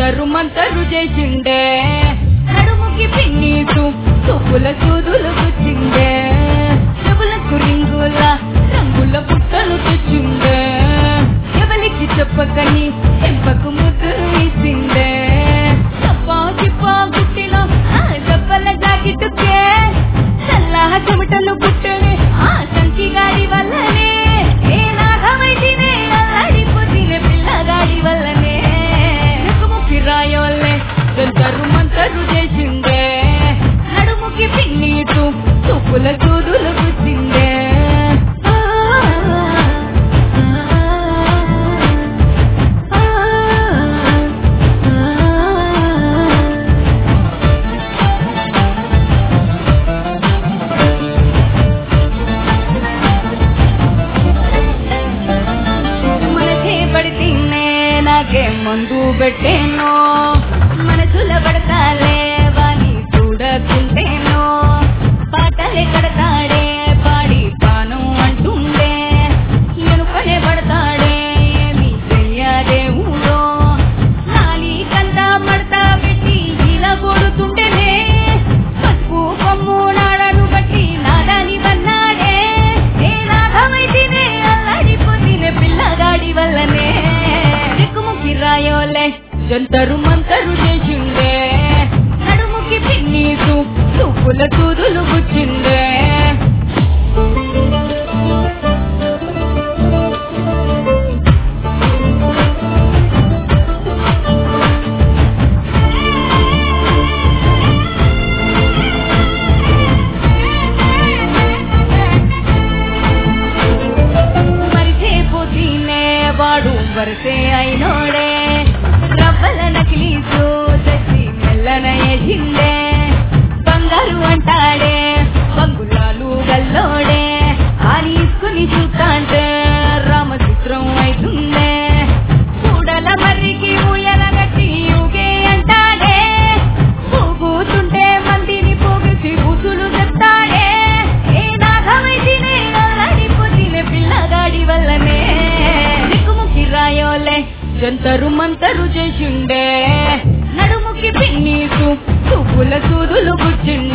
జంతరు మంతరు చేసిండే నడుముకి పిన్నీటు తుప్పుల సూదులు గుచ్చిండే చెవులకు రింగుల రంగుల పుట్టలు తెచ్చిండే ఎవరికి చెప్పకని చెంపకు ముద్దులు వేసిండే చప్పా చిప్పా గుట్టిన ఆ దెబ్బల జాకెట్టుకే చల్లహ చెమటలు పుట్టనే ఆ సంచి గాడి వల్లనే ఏ నాగమైతేనే అల్లాడిపోతిన పిల్లగాడి వల్లనే ముఖముఖి రాయోల్లే జంతరు మంతరు చేసిండే నడుముకి పిన్నీటు తుప్పుల సూదులు గుచ్చిండే ఆ, ఆ, ఆ, ఆ. మనసే పడితేనే నాకే మందు పెట్టేనో మనసుల పడతాలే వాణి చూడకుంటేనో పాటలే కడతాడే పాడి పానం అంటుండే ఎనుకనే పడతాడే ఏమి చెయ్యాదే ఊరో నాలి కందా మడతా పెట్టి ఇలా కొడుతుండేనే పసుపు కొమ్ము నాడను బట్టి నాదాని వన్నాడే ఏ నాగమైతేనే అల్లాడిపోతిన పిల్లగాడి వల్లనే దిక్కుముఖి రాయోలే జంతరు మంతరు చేసిండే నడుముకి పిన్నీసు తుప్పుల తూదులు గుచ్చిండే మరిసే పోతీనే వాడు వరసే అయినోడే రవ్వల నకిలీసు తెచ్చి మెల్లన ఎసిండే బంగారు అంటాడే బంగులాలు గల్లోడే ఆనీసుకుని చూస్తాంటే రామచిత్రం అవుతుందే కూడల మర్రికి ఊయల గట్టి ఊగే అంటాడే ఊగుతుంటే మందిని పోగేసి ఊసులు చెప్తాడే ఏ నాగమైతేనే అల్లాడిపోతిన పిల్లగాడి వల్లనే దిక్కుముఖి రాయోలే జంతరు మంతరు చేసిండే నడుముకి పిన్నీసు తుప్పుల సూదులు గుచ్చిండే